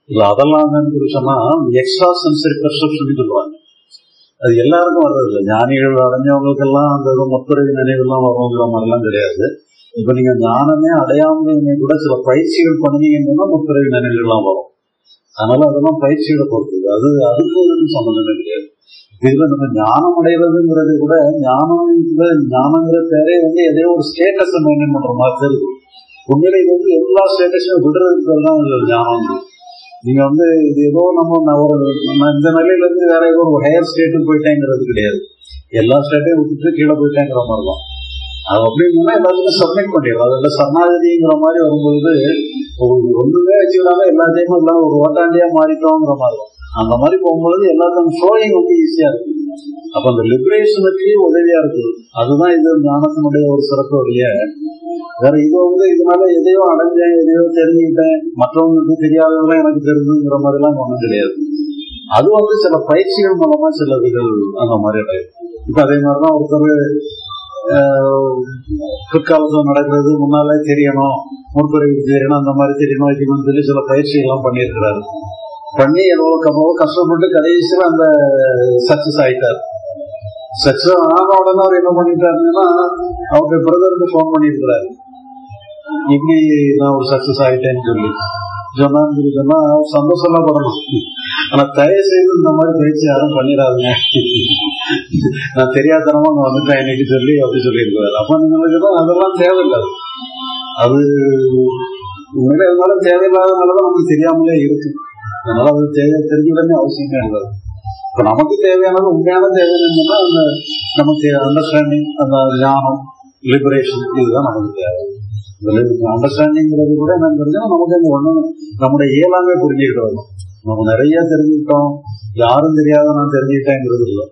இல்ல அதெல்லாம் என்னன்னு சொன்னா எக்ஸ்ட்ரா சென்சரி பெர்செப்ஷன் சொல்லுவாங்க அது எல்லாருக்கும் வர்றது இல்லை ஞானிகள் அடைஞ்சவங்களுக்கெல்லாம் அந்த இது முத்துறவி நினைவுலாம் வருங்கிற மாதிரிலாம் கிடையாது இப்ப நீங்க ஞானமே அடையாமலுமே கூட சில பயிற்சிகள் பண்ணீங்கன்னா முத்துறவி நினைவுகள்லாம் வரும் அதனால அதெல்லாம் பயிற்சிகளை பொறுத்தது அது அதுக்கு இதுக்கு சம்மந்தமே கிடையாது இதுல நம்ம ஞானம் அடைகிறதுங்கிறது கூட ஞானம் ஞானங்கிற பேரே வந்து எதையோ ஒரு ஸ்டேட்டஸ் மெயின்டைன் பண்ற மாதிரி தெரியுது உண்மையில இது வந்து எல்லா ஸ்டேட்டஸையும் விடுறதுக்கு பேர் தான் இது ஞானம் நீங்க வந்து இது ஏதோ நம்ம நான் ஒரு நான் இந்த நிலையில இருந்து வேற ஏதோ ஒரு ஹையர் ஸ்டேட்டுக்கு போயிட்டேங்கிறது கிடையாது எல்லா ஸ்டேட்டையும் விட்டுட்டு கீழே போயிட்டேங்கிற மாதிரி தான் அது அப்படின்னா எல்லாத்துக்கும் சப்மிட் பண்ணிடுறோம் அதில் சரணாகதிங்கிற மாதிரி வரும்பொழுது உங்களுக்கு ஒண்ணுமே வச்சுக்கிடாம எல்லாத்தையுமே எல்லாம் ஒரு ஓட்டாண்டியா மாறிட்டோங்கிற மாதிரி தான் அந்த மாதிரி போகும்பொழுது எல்லாத்தையும் ஃப்ளோயிங் வந்து ஈஸியா இருக்கு அப்ப அந்த லிபரேஷனுக்கு உதவியா இருக்குது அதுதான் இது ஞானத்தினுடைய ஒரு சிறப்பு வழிய வேற இது வந்து இதனால எதையோ அடைஞ்சேன் எதையோ தெரிஞ்சுக்கிட்டேன் மற்றவங்களுக்கு தெரியாததெல்லாம் எனக்கு தெரிஞ்சுங்கிற மாதிரி எல்லாம் ஒண்ணும் கிடையாது அது வந்து சில பயிற்சிகள் மூலமா சில இதுகள் அந்த மாதிரி அடையும் இப்ப அதே மாதிரிதான் ஒருத்தர் பிற்காலத்தில் நடக்கிறது முன்னாலே தெரியணும் முற்பிறகு தெரியணும் அந்த மாதிரி தெரியணும் இதுன்னு சொல்லி சில பயிற்சிகள்லாம் பண்ணியிருக்கிறாரு பண்ணி எவ்வளவு எவ்வளவு கஷ்டப்பட்டு கடைசியில் அந்த சக்சஸ் ஆயிட்டார் சக்சஸ் ஆன உடனே அவர் என்ன பண்ணிட்டாருன்னா அவங்க பிரதருக்கு ஃபோன் பண்ணியிருக்கிறாரு இப்படி நான் ஒரு சக்சஸ் ஆயிட்டேன்னு சொல்லி சொன்னான்னு சொல்லி சொன்னா சந்தோஷம்லாம் படணும் ஆனா தயவு செய்து இந்த மாதிரி பயிற்சி யாரும் பண்ணிடாதுங்க நான் தெரியாதனமா நான் வந்துட்டேன் இன்னைக்கு சொல்லி அப்படி சொல்லியிருக்காரு அப்ப നിങ്ങൾക്ക് தான் அதெல்லாம் தேவையில்லை அது உண்மையில இருந்தாலும் தேவையில்லாதனாலதான் நமக்கு தெரியாமலே இருக்கு அதனால அது தேவை தெரிஞ்சுக்கணுமே அவசியமே இருக்காது இப்ப நமக்கு தேவையானது உண்மையான தேவை என்னன்னா அந்த நமக்கு அண்டர்ஸ்டாண்டிங் அந்த ஞானம் லிபரேஷன் இதுதான் நமக்கு தேவை அண்டர்ஸ்டாண்டிங்கிறது கூட என்னங்கிறது நமக்கு அந்த ஒண்ணு நம்முடைய இயலாமே புரிஞ்சுக்கிட்டு வரணும் நம்ம நிறைய தெரிஞ்சுக்கிட்டோம் யாரும் தெரியாத நான் தெரிஞ்சுக்கிட்டேங்கிறது இல்லை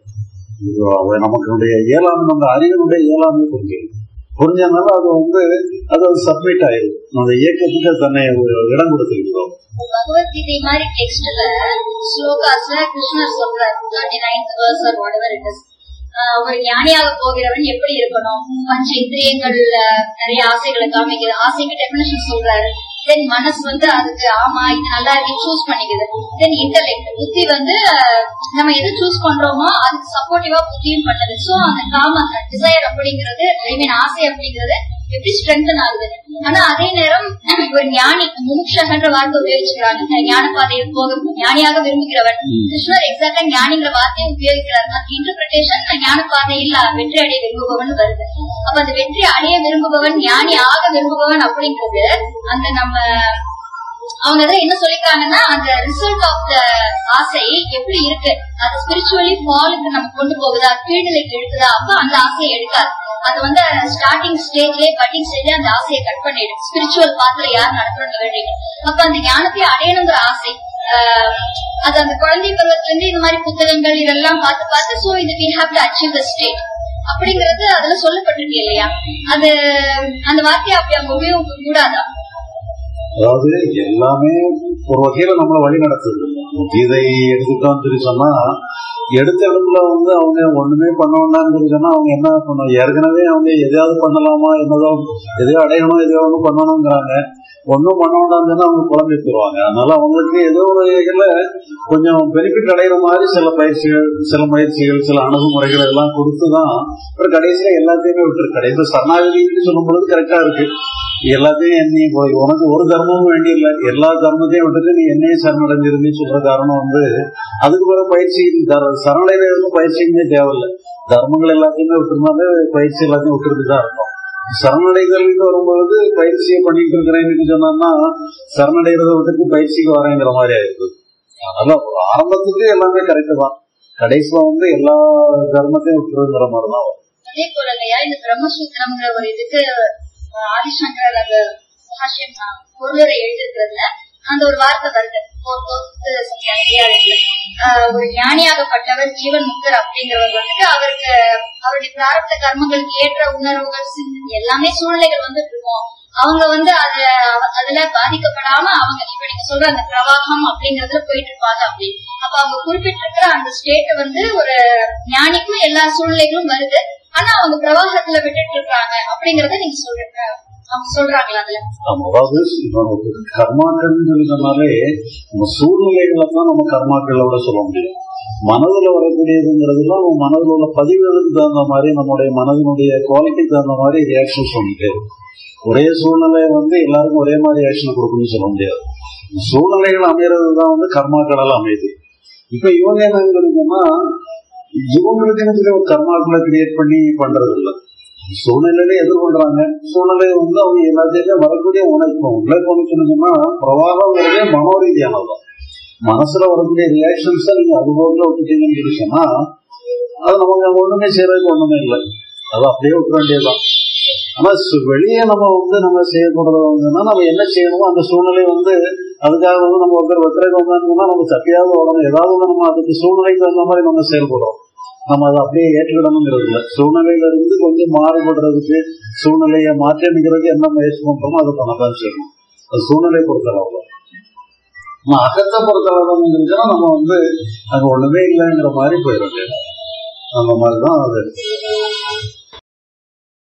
நமக்கு இயலாமை நம்ம அறிவினுடைய இயலாமே புரிஞ்சுக்கணும் புரிஞ்சதுனால அது வந்து அது அது சப்மிட் ஆயிடும் அந்த இயக்கத்துக்கு தன்னை இடம் கொடுத்துருக்கிறோம் பகவத்கீதை மாதிரி டெக்ஸ்ட்ல ஸ்லோகாஸ்ல கிருஷ்ணர் சொல்றாரு thirty ninth verse or whatever it is ஒரு ஞானியாக போகிறவன் எப்படி இருக்கணும் பஞ்ச இந்திரியங்கள்ல நிறைய ஆசைகளை காமிக்குது ஆசைக்கு டெபினேஷன் சொல்றாரு தென் மனசு வந்து அதுக்கு ஆமா இது நல்லா இருக்கு சூஸ் பண்ணிக்குது தென் இன்டர்லெக்ட் புத்தி வந்து நம்ம எது சூஸ் பண்றோமோ அதுக்கு சப்போர்ட்டிவா புத்தியும் பண்ணுது சோ அந்த காம டிசைர் அப்படிங்கிறது ஐ மீன் ஆசை அப்படிங்கிறது எப்படி ஸ்ட்ரென்தன் ஆகுது ஆனா அதே நேரம் ஒரு ஞானி முமுட்சகன்ற வார்த்தை உபயோகிச்சுக்கிறாங்க ஞான பாதையில் போக ஞானியாக விரும்புகிறவன் கிருஷ்ணர் எக்ஸாக்டா ஞானிங்கிற வார்த்தையை உபயோகிக்கிறார் அந்த இன்டர்பிரேஷன் ஞான பாதையில் வெற்றி அடைய விரும்புபவன் வருது அப்ப அந்த வெற்றி அடைய விரும்புபவன் ஞானி ஆக விரும்புபவன் அப்படிங்கிறது அந்த நம்ம அவங்க இதுல என்ன சொல்லிருக்காங்கன்னா அந்த ரிசல்ட் ஆஃப் த ஆசை எப்படி இருக்கு அது ஸ்பிரிச்சுவலி ஃபாலுக்கு நம்ம கொண்டு போகுதா கீழ்நிலைக்கு இழுக்குதா அப்ப அந்த ஆசையை எடுக்காது அது வந்து ஸ்டார்டிங் ஸ்டேஜ்லயே கட்டிங் ஸ்டேஜ்ல அந்த ஆசையை கட் பண்ணிடும் ஸ்பிரிச்சுவல் பாத்துல யார் நடக்கணும்னு வேண்டிங்க அப்ப அந்த ஞானத்தை அடையணுங்கிற ஆசை அது அந்த குழந்தை பருவத்துல இருந்து இந்த மாதிரி புத்தகங்கள் இதெல்லாம் பார்த்து பார்த்து சோ இது we have to achieve the state அப்படிங்கறது அதுல சொல்லப்பட்டிருக்கு இல்லையா அது அந்த வார்த்தையை அப்படி அவங்க உபயோகம் கூடாதா அதாவது எல்லாமே ஒரு வகையில நம்மளை வழி நடத்துது இதை எடுத்துட்டோம் சொல்லி சொன்னா எடுத்த இடத்துல வந்து அவங்க ஒண்ணுமே பண்ண வேண்டாம்னு சொல்லி சொன்னா அவங்க என்ன பண்ணும் ஏற்கனவே அவங்க எதையாவது பண்ணலாமா என்னதோ எதையோ அடையணும் எதையோ ஒண்ணு பண்ணணுங்கிறாங்க ஒன்றும் பண்ண வேண்டாம்னு சொன்னா அவங்க குழம்பி போயிருவாங்க அதனால அவங்களுக்கு ஏதோ ஒரு வகையில கொஞ்சம் பெனிஃபிட் அடைகிற மாதிரி சில பயிற்சிகள் சில முயற்சிகள் சில அணுகுமுறைகள் எல்லாம் கொடுத்துதான் அப்புறம் கடைசியில எல்லாத்தையுமே விட்டுரு கடைசியில் சரணாகதின்னு சொல்லும் பொழுது கரெக்டா இருக்கு எல்லாத்தையும் என்னையும் போய் உனக்கு ஒரு தர்மமும் வேண்டிய இல்லை எல்லா தர்மத்தையும் விட்டுட்டு நீ என்னையும் சரணடைஞ்சிருந்து சொல்ற காரணம் வந்து அதுக்கு பிறகு பயிற்சி சரணடையில இருந்து பயிற்சியுமே தேவையில்லை தர்மங்கள் எல்லாத்தையுமே விட்டுருந்தாலே பயிற்சி எல்லாத்தையும் விட்டுறது தான் இருக்கும் சரணடைதலுக்கு வரும்பொழுது பயிற்சியை பண்ணிட்டு இருக்கிறேன்னு சொன்னா சரணடைகிறத விட்டுட்டு பயிற்சிக்கு வரேங்கிற மாதிரி ஆயிருக்கு அதனால ஆரம்பத்துக்கு எல்லாமே கரெக்டு தான் கடைசியில வந்து எல்லா தர்மத்தையும் விட்டுருங்கிற மாதிரி தான் வரும் அதே போல இல்லையா இந்த பிரம்மசூத்திரம்ங்கிற ஒரு இதுக்கு ஆதிசங்கர் அந்த பாஷ்யம் பொருளரை எழுதிருக்கிறதுல அந்த ஒரு வார்த்தை வருது ஒரு ஞானியாகப்பட்டவர் ஜீவன் முக்தர் அப்படிங்கிறவர் வந்துட்டு அவருக்கு அவருடைய பிராரப்த கர்மங்களுக்கு ஏற்ற உணர்வுகள் எல்லாமே சூழ்நிலைகள் வந்துட்டு இருக்கும் அவங்க வந்து அத அதுல பாதிக்கப்படாம அவங்க இப்ப நீங்க சொல்ற அந்த பிரவாகம் அப்படிங்கறதுல போயிட்டு இருப்பாங்க அப்படி அப்ப அவங்க குறிப்பிட்டிருக்கிற அந்த ஸ்டேட் வந்து ஒரு ஞானிக்கும் எல்லா சூழ்நிலைகளும் வருது ஆனா அவங்க பிரவாகத்துல விட்டுட்டு இருக்காங்க அப்படிங்கறத நீங்க சொல்றீங்க அவங்க சொல்றாங்களா அதுல ஆமா, அதாவது இப்ப நமக்கு கர்மாக்கள்னு சொன்னாலே நம்ம சூழ்நிலைகளை தான் நம்ம கர்மாக்களோட சொல்ல முடியும் மனதுல வரக்கூடியதுங்கிறதுலாம் நம்ம மனதில் உள்ள பதிவுகளுக்கு தகுந்த மாதிரி நம்முடைய மனதினுடைய குவாலிட்டிக்கு தகுந்த மாதிரி ரியாக்ஷன் சொல்லிட்டே இருக்கும். ஒரே சூழ்நிலை வந்து எல்லாருக்கும் ஒரே மாதிரி ரியாக்ஷன் கொடுக்கணும்னு சொல்ல முடியாது சூழ்நிலைகள் அமைகிறது தான் வந்து கர்மாக்களால் அமையுது இப்ப இவங்க என்னங்கிறதுன்னா இவங்களுக்கு ஒரு கர்மாக்களை கிரியேட் பண்ணி பண்றது இல்லை சூழ்நிலையில எதிர்கொள்றாங்க சூழ்நிலை வந்து அவங்க எல்லாத்தையுமே வரக்கூடிய உணர்வு உணர்வு சொன்னீங்கன்னா பிரவாகங்கிறதே மனோரீதியானதுதான் மனசுல வரக்கூடிய ரியாக்ஷன்ஸ் நீங்க அது போல விட்டுட்டீங்கன்னு சொல்லி சொன்னா அது நமக்கு அங்க ஒண்ணுமே செய்யறதுக்கு ஒண்ணுமே இல்லை அது அப்படியே விட்டுற வேண்டியதுதான் ஆனா சு- வெளியே நம்ம வந்து நம்ம செய்யக்கூடாது வந்துன்னா நம்ம என்ன செய்யணுமோ அந்த சூழ்நிலை வந்து அதுக்காக வந்து நம்ம ஒருத்தர் வெத்தரைக்கு வந்தாங்கன்னா நம்ம சத்தியாவது உடனே ஏதாவது ஒண்ணு நம்ம அதுக்கு சூழ்நிலைக்கு தகுந்த மாதிரி நம்ம செயல்படுறோம் நம்ம அதை அப்படியே ஏற்றுக்கிடணுங்கிறது இல்லை சூழ்நிலையில இருந்து கொஞ்சம் மாறுபடுறதுக்கு சூழ்நிலையை மாற்றிக்கிறதுக்கு என்ன முயற்சி பண்றோமோ அதை பண்ணதான் செய்யணும் அது சூழ்நிலை பொறுத்தளவு நம்ம அகத்தை பொறுத்தளவுன்னா நம்ம வந்து அங்க ஒண்ணுமே இல்லைங்கிற மாதிரி போயிட வேண்டியது அந்த மாதிரிதான் அது